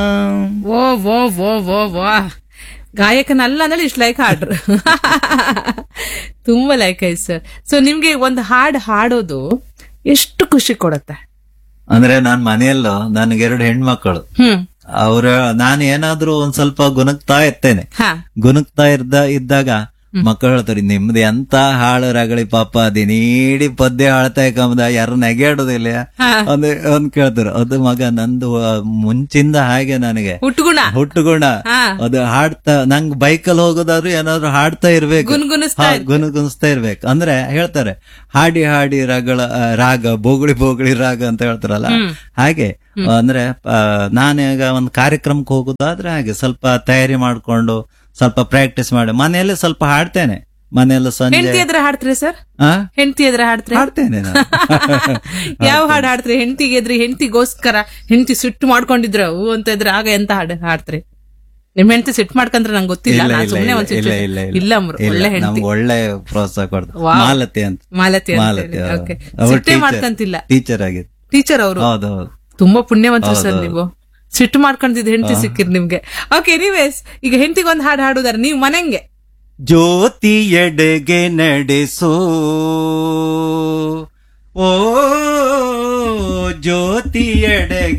ಓ ಓ ಓ ಓ ವಾ ಗಾಯಕನಲ್ಲ ಅಂದ್ರೆ ಇಷ್ಟು ಲೈಕ್ ಹಾಡ್ರು ತುಂಬಾ ಲೈಕ್ ಆಯ್ತು ಸರ್ ಸೊ ನಿಮ್ಗೆ ಒಂದು ಹಾಡ್ ಹಾಡೋದು ಎಷ್ಟು ಖುಷಿ ಕೊಡುತ್ತೆ ಅಂದ್ರೆ ನಾನ್ ಮನೆಯಲ್ಲೂ ನನಗೆ ಎರಡು ಹೆಣ್ಮಕ್ಕಳು ಹ್ಮ್ ಅವ್ರ ನಾನು ಏನಾದ್ರೂ ಒಂದ್ ಸ್ವಲ್ಪ ಗುಣಗ್ತಾ ಇರ್ತೇನೆ ಹಾ ಗುಣಗ್ತಾ ಇದ್ದ ಇದ್ದಾಗ ಮಕ್ಕಳು ಹೇಳ್ತಾರೆ ನಿಮ್ದು ಎಂತ ಹಾಳು ರಗಳಿ ಪಾಪ ದಿನೀಡಿ ಪದ್ಯ ಹಾಳ್ತಾ ಕಂಬದ ಯಾರು ನೆಗೆಯಾಡೋದಿಲ್ಲ ಒಂದ್ ಒಂದ್ ಕೇಳ್ತಾರೆ ಅದು ಮಗ ನಂದು ಆ, ಮುಂಚಿಂದ ಹಾಗೆ ನನಗೆ ಹುಟ್ಟುಗುಣ ಹುಟ್ಟುಗುಣ ಹಾ. ಅದು ಹಾಡ್ತಾ ನಂಗ್ ಬೈಕಲ್ಲಿ ಹೋಗೋದಾದ್ರೂ ಏನಾದ್ರು ಹಾಡ್ತಾ ಇರ್ಬೇಕು ಗುನ್ಗುನಿಸ್ತಾ ಹಾ, ಗುನುಗುನಿಸ್ತಾ ಇರ್ಬೇಕು ಅಂದ್ರೆ ಹೇಳ್ತಾರೆ ಹಾಡಿ ಹಾಡಿ ರಾಗಳ ಆ, ರಾಗ ಬೋಗುಳಿ ಬೋಗುಳಿ ರಾಗ ಅಂತ ಹೇಳ್ತಾರಲ್ಲ ಹಾಗೆ ಅಂದ್ರೆ ಆ, ನಾನೀಗ ಒಂದು ಕಾರ್ಯಕ್ರಮಕ್ಕೆ ಹೋಗೋದಾದ್ರೆ ಹಾಗೆ ಸ್ವಲ್ಪ ತಯಾರಿ ಮಾಡ್ಕೊಂಡು ಸ್ವಲ್ಪ ಪ್ರಾಕ್ಟೀಸ್ ಮಾಡಿ ಮನೆಯಲ್ಲಿ ಸ್ವಲ್ಪ ಹಾಡ್ತೇನೆ ಮನೆಯಲ್ಲಿ ಸಂಜೆ ಹೆಂಡತಿ ಎದ್ರ ಹಾಡ್ತ್ರಿ ಸರ್ ಆ? ಹೆಂಡತಿ ಎದ್ರ ಹಾಡ್ತ್ರಿ ಹಾಡ್ತೇನೆ ನಾನು ಯಾವ ಹಾಡು ಹಾಡ್ತ್ರಿ ಹೆಂಡತಿಗೆ ಎದ್ರಿ ಹೆಂಡತಿಗೋಸ್ಕರ ಹೆಂಡತಿ ಸಿಟ್ಟು ಮಾಡ್ಕೊಂಡಿದ್ರ ಹೂ ಅಂತ ಇದ್ರೆ ಆಗ ಎಂತ ಹಾಡು ಹಾಡ್ತ್ರಿ ನಿಮ್ ಹೆಂಡತಿ ಸಿಟ್ಟು ಮಾಡ್ಕಂದ್ರೆ ನಂಗೆ ಗೊತ್ತಿಲ್ಲ ಇಲ್ಲ ನಾನ್ ಇಲ್ಲ ಸುಮ್ನೆ ಇಲ್ಲ ಒಂದ್ ಇಲ್ಲ ಸಿಟ್ಟು- ಇಲ್ಲ ಇಲ್ಲ ಅಮ್ರು, ಇಲ್ಲ, ಒಳ್ಳೆ ಹೆಂಡತಿ ನಮ್ಗೆ ಒಳ್ಳೆ ಪ್ರೋತ್ಸಾಹ ಕೊಡ್ತಾರೆ ವಾವ್. ಮಾಲತಿ ಅಂತ ಮಾಲತಿ ಮಾಲತಿ ಅಂತ ಓಕೆ ಅವ್ರು ಸಿಟ್ಟೆ ಮಾಡ್ಕಂತಿಲ್ಲ ಟೀಚರ್ ಆಗಿತ್ತು ಟೀಚರ್ ಅವರು ಹೌದೌದು ತುಂಬಾ ಪುಣ್ಯವಂತರು ಸರ್ ನೀವು ಸಿಟ್ಟು ಮಾಡ್ಕೊಂಡಿದ್ ಹೆಂಡತಿ ಸಿಕ್ಕಿರ್ ನಿಮ್ಗೆ ಓಕೆ ಎನಿವೇಸ್ ಈಗ ಹೆಂಡತಿಗೆ ಒಂದ್ ಹಾಡು ಹಾಡುದಾರೆ ನೀವು ಮನೆಂಗೆ ಜ್ಯೋತಿ ಎಡೆಗೆ ನಡೆಸೋ ಓ ಜ್ಯೋತಿ ಎಡೆಗೆ